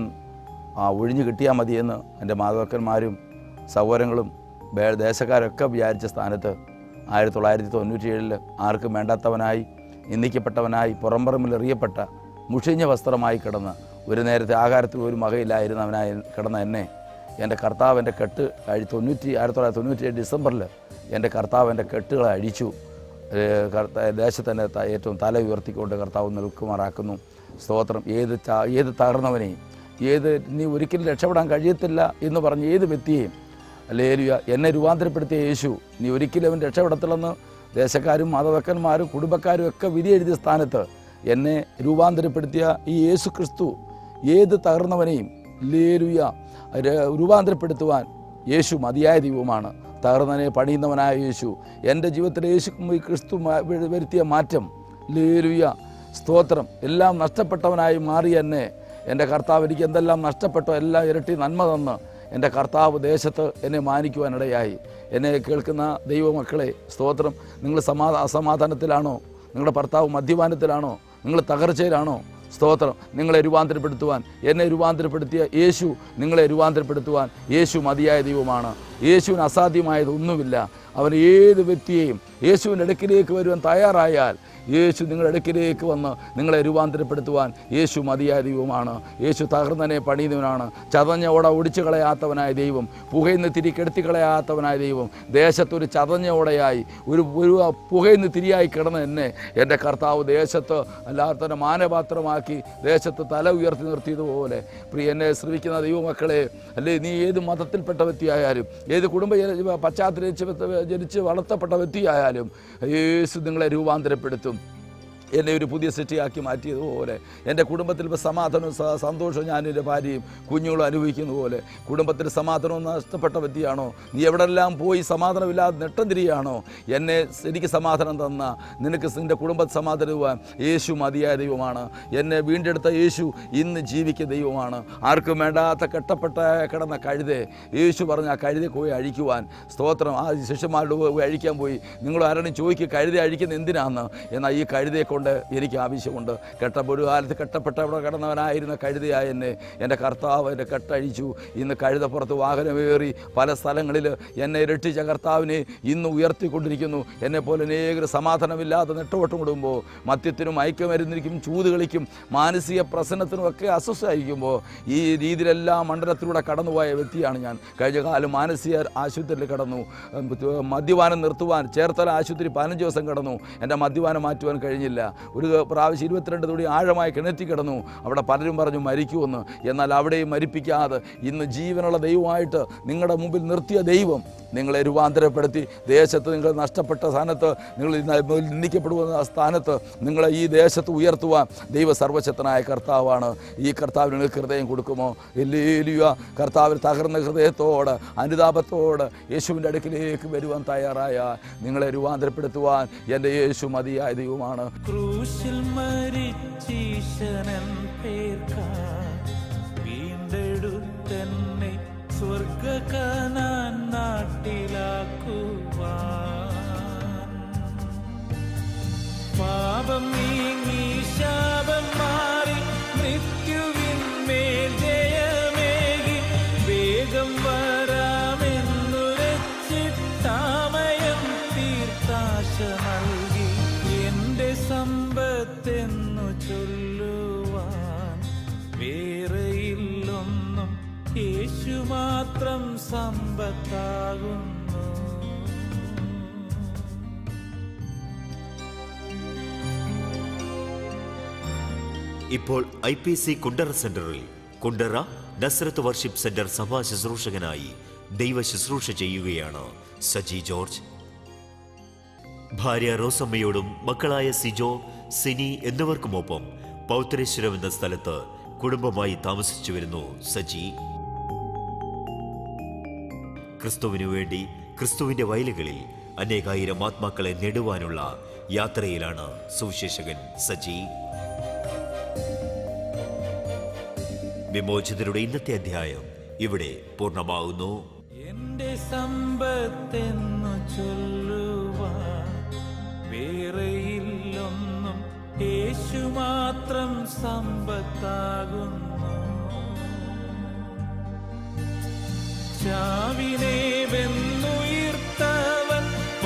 ആ ഒഴിഞ്ഞു കിട്ടിയാൽ മതിയെന്ന് എൻ്റെ മാതാക്കന്മാരും സഹോദരങ്ങളും വേ- ദേശക്കാരൊക്കെ വിചാരിച്ച സ്ഥാനത്ത് ആയിരത്തി തൊള്ളായിരത്തി തൊണ്ണൂറ്റി ഏഴിൽ ആർക്കും വേണ്ടാത്തവനായി നിന്ദിക്കപ്പെട്ടവനായി പുറംപറമ്പിൽ എറിയപ്പെട്ട മുഷിഞ്ഞ വസ്ത്രമായി കിടന്ന് ഒരു നേരത്തെ ആഹാരത്തിൽ ഒരു മകയില്ലായിരുന്നവനായി കിടന്ന എന്നെ എൻ്റെ കർത്താവ് എൻ്റെ കെട്ട് അഴി തൊണ്ണൂറ്റി ആയിരത്തി തൊള്ളായിരത്തി തൊണ്ണൂറ്റി ഏഴ് ഡിസംബറിൽ എൻ്റെ കർത്താവ് എൻ്റെ കെട്ടുകളെ അഴിച്ചു ഏഹ് കർത്ത ദേശത്തിൻ്റെ ത- ഏറ്റവും തല ഉയർത്തിക്കൊണ്ട് കർത്താവ് നിൽക്കുമാറാക്കുന്നു സ്തോത്രം ഏത് ച- ഏത് തകർന്നവനെയും ഏത് നീ ഒരിക്കലും രക്ഷപ്പെടാൻ കഴിയത്തില്ല എന്ന് പറഞ്ഞ ഏത് വ്യക്തിയെയും ലേലുയ എന്നെ രൂപാന്തരപ്പെടുത്തിയ യേശു നീ ഒരിക്കലും അവൻ രക്ഷപ്പെടത്തില്ലെന്ന് ദേശക്കാരും മാതവക്കന്മാരും കുടുംബക്കാരും ഒക്കെ വിധി എഴുതിയ സ്ഥാനത്ത് എന്നെ രൂപാന്തരപ്പെടുത്തിയ ഈ യേശു ക്രിസ്തു ഏത് തകർന്നവനെയും ലേലുയ ര- രൂപാന്തരപ്പെടുത്തുവാൻ യേശു മതിയായ ദൈവമാണ് തകർന്നവനെ പണിയുന്നവനായ യേശു എൻ്റെ ജീവിതത്തിൽ യേശു ഈ ക്രിസ്തു മ- വരു- വരുത്തിയ മാറ്റം ലേലുയ സ്തോത്രം എല്ലാം നഷ്ടപ്പെട്ടവനായി മാറി എന്നെ എൻ്റെ കർത്താവ് എനിക്ക് എന്തെല്ലാം നഷ്ടപ്പെട്ടോ എല്ലാം ഇരട്ടി നന്മ തന്ന് എൻ്റെ കർത്താവ് ദേശത്ത് എന്നെ മാനിക്കുവാനിടയായി എന്നെ കേൾക്കുന്ന ദൈവമക്കളെ സ്തോത്രം നിങ്ങൾ സമാ അസമാധാനത്തിലാണോ നിങ്ങളുടെ ഭർത്താവ് മദ്യപാനത്തിലാണോ നിങ്ങൾ തകർച്ചയിലാണോ സ്തോത്രം നിങ്ങളെ രൂപാന്തരപ്പെടുത്തുവാൻ എന്നെ രൂപാന്തരപ്പെടുത്തിയ യേശു നിങ്ങളെ രൂപാന്തരപ്പെടുത്തുവാൻ യേശു മതിയായ ദൈവമാണ് യേശുവിന് അസാധ്യമായതൊന്നുമില്ല അവൻ ഏത് വ്യക്തിയെയും യേശുവിൻ്റെ അടുക്കിലേക്ക് വരുവാൻ തയ്യാറായാൽ യേശു നിങ്ങളുടെ അടുക്കിലേക്ക് വന്ന് നിങ്ങളെ രൂപാന്തരപ്പെടുത്തുവാൻ യേശു മതിയായ ദൈവമാണ് യേശു തകർന്നനെ പണിയുന്നവനാണ് ചതഞ്ഞ ഓട ഒടിച്ചു കളയാത്തവനായ ദൈവം പുകയിന്ന് തിരി കെടുത്തി കളയാത്തവനായ ദൈവം ദേശത്തൊരു ചതഞ്ഞ ഓടയായി ഒരു ഒരു പുകയിന്ന് തിരിയായി കിടന്ന എന്നെ എൻ്റെ കർത്താവ് ദേശത്ത് അല്ലാതെ തന്നെ മാനപാത്രമാക്കി ദേശത്ത് തല ഉയർത്തി നിർത്തിയതുപോലെ പ്രിയ എന്നെ ശ്രമിക്കുന്ന ദൈവമക്കളെ അല്ലേ നീ ഏത് മതത്തിൽപ്പെട്ട വ്യക്തിയായാലും ഏത് കുടുംബ ജന- പശ്ചാത്തലിച്ച് ജനിച്ച് വളർത്തപ്പെട്ട വ്യക്തിയായാലും യേശു നിങ്ങളെ രൂപാന്തരപ്പെടുത്തും എന്നെ ഒരു പുതിയ സൃഷ്ടിയാക്കി മാറ്റിയതുപോലെ എൻ്റെ കുടുംബത്തിൽ ഇപ്പോൾ സമാധാനവും സ- സന്തോഷവും ഞാനും എൻ്റെ ഭാര്യയും കുഞ്ഞുങ്ങളും അനുഭവിക്കുന്ന പോലെ കുടുംബത്തിൽ സമാധാനവും നഷ്ടപ്പെട്ട വ്യക്തിയാണോ നീ എവിടെല്ലാം പോയി സമാധാനമില്ലാതെ നെട്ടം തിരിയാണോ എന്നെ എനിക്ക് സമാധാനം തന്ന നിനക്ക് നിൻ്റെ കുടുംബ സമാധാനവുവാൻ യേശു മതിയായ ദൈവമാണ് എന്നെ വീണ്ടെടുത്ത യേശു ഇന്ന് ജീവിക്കുന്ന ദൈവമാണ് ആർക്കും വേണ്ടാത്ത കെട്ടപ്പെട്ട കിടന്ന കഴുതെ യേശു പറഞ്ഞ ആ കഴുതെ പോയി അഴിക്കുവാൻ സ്തോത്രം ആ ശിഷ്യന്മാരുടെ പോയി അഴിക്കാൻ പോയി നിങ്ങൾ ആരാണ് ചോദിക്കുക കഴുതെ അഴിക്കുന്ന എന്തിനാന്ന് എന്നാൽ ഈ കഴുതയെ കൊണ്ട് നിനക്കൊണ്ട് എനിക്ക് ആവശ്യമുണ്ട് കെട്ട ഒരു കാലത്ത് കെട്ടപ്പെട്ട അവിടെ കിടന്നവനായിരുന്ന കഴുതയായ എന്നെ എൻ്റെ കർത്താവ് എൻ്റെ കെട്ടഴിച്ചു ഇന്ന് കഴുതപ്പുറത്ത് വാഹനമേറി പല സ്ഥലങ്ങളിൽ എന്നെ രക്ഷിച്ച കർത്താവിനെ ഇന്ന് ഉയർത്തിക്കൊണ്ടിരിക്കുന്നു എന്നെ പോലെ അനേകം സമാധാനമില്ലാതെ നെട്ടോട്ടം കൊടുക്കുമ്പോൾ മദ്യത്തിനും മയക്കുമരുന്നിനും ചൂതുകളിക്കും മാനസിക പ്രശ്നത്തിനും ഒക്കെ അസ്വസ്ഥമായിരിക്കുമ്പോൾ ഈ രീതിയിലെല്ലാം മണ്ഡലത്തിലൂടെ കടന്നുപോയ വ്യക്തിയാണ് ഞാൻ കഴിഞ്ഞ കാലം മാനസിക ആശുപത്രിയിൽ കടന്നു ഉം, മദ്യപാനം നിർത്തുവാൻ ചേർത്തല ആശുപത്രി പതിനഞ്ച് ദിവസം കിടന്നു എൻ്റെ മദ്യപാനം മാറ്റുവാൻ കഴിഞ്ഞില്ല ഒരു പ്രാവശ്യം ഇരുപത്തിരണ്ട് തുടി ആഴമായി കിണറ്റി കിടന്നു അവിടെ പലരും പറഞ്ഞു മരിക്കുമെന്ന് എന്നാൽ അവിടെയും മരിപ്പിക്കാതെ ഇന്ന് ജീവനുള്ള ദൈവമായിട്ട് നിങ്ങളുടെ മുമ്പിൽ നിർത്തിയ ദൈവം നിങ്ങളെ രൂപാന്തരപ്പെടുത്തി ദേശത്ത് നിങ്ങൾ നഷ്ടപ്പെട്ട സ്ഥാനത്ത് നിങ്ങൾ ഇന്ന് നിന്ദിക്കപ്പെടുന്ന സ്ഥാനത്ത് നിങ്ങളെ ഈ ദേശത്ത് ഉയർത്തുവാൻ ദൈവ സർവശക്തനായ കർത്താവാണ് ഈ കർത്താവിന് നിങ്ങൾക്ക് ഹൃദയം കൊടുക്കുമോ എല്ലേലിയ കർത്താവിൽ തകർന്ന ഹൃദയത്തോട് അനുതാപത്തോട് യേശുവിൻ്റെ അടുക്കിലേക്ക് വരുവാൻ തയ്യാറായ നിങ്ങളെ രൂപാന്തരപ്പെടുത്തുവാൻ എൻ്റെ യേശു മതിയായ ദൈവമാണ് ക്രൂശിൽ മരിച്ചീശനൻ പേർക്കാ വീണ്ടെടുത്തന്നെ സ്വർഗകനാൻ നാട്ടിലാക്കുവാൻ പാപം നീങ്ങി ശാപം മാറി മൃത്യുവിന്മേൽ ജയമേകി വേഗം വരാമെന്നുരച്ചിട്ടാമയം തീർത്താശ നൽകി എന്റെ സമ്പത്തെന്നു ചൊല്ലുവാൻ വേറെയില്ലൊന്നും യേശു മാത്രം സമ്പത്താകുന്നു ഇപ്പോൾ ഐ പി സി കുണ്ടറ സെന്ററിൽ കുണ്ടറ നസ്രത്ത് വർഷിപ്പ് സെന്റർ സഭാ ശുശ്രൂഷകനായി ദൈവ ശുശ്രൂഷ ചെയ്യുകയാണ് സജി ജോർജ് ഭാര്യ റോസമ്മയോടും മക്കളായ സിജോ സിനി എന്നിവർക്കുമൊപ്പം പൗത്രേശ്വരം എന്ന സ്ഥലത്ത് കുടുംബമായി താമസിച്ചു വരുന്നു സജി ക്രിസ്തുവിനു വേണ്ടി ക്രിസ്തുവിന്റെ വയലുകളിൽ അനേകായിരം ആത്മാക്കളെ നേടുവാനുള്ള യാത്രയിലാണ് സുവിശേഷകൻ സജി വിമോചിതരുടെ ഇന്നത്തെ അധ്യായം ഇവിടെ പൂർണ്ണമാകുന്നു എന്റെ സമ്പത്തെന്നു ചൊല്ലുവാൻ വേറെയില്ലൊന്നും യേശു മാത്രം സമ്പത്താകുന്നു ചാവിനെ വെന്നുയിർത്തവൻ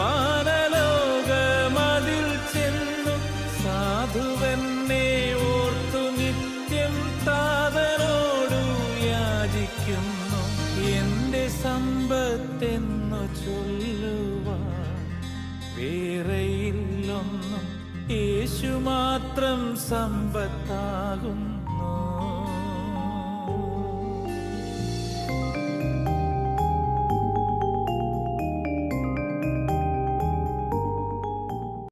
വാനലോകമതിൽ ചെന്നു സാധുവെന്നെ ഓർത്തു നിത്യം താതനോടു യാചിക്കുന്നു എന്റെ സമ്പത്തെന്നു ചൊല്ലുവാൻ വേറെയില്ലൊന്നും യേശു മാത്രം സമ്പത്താകുന്നു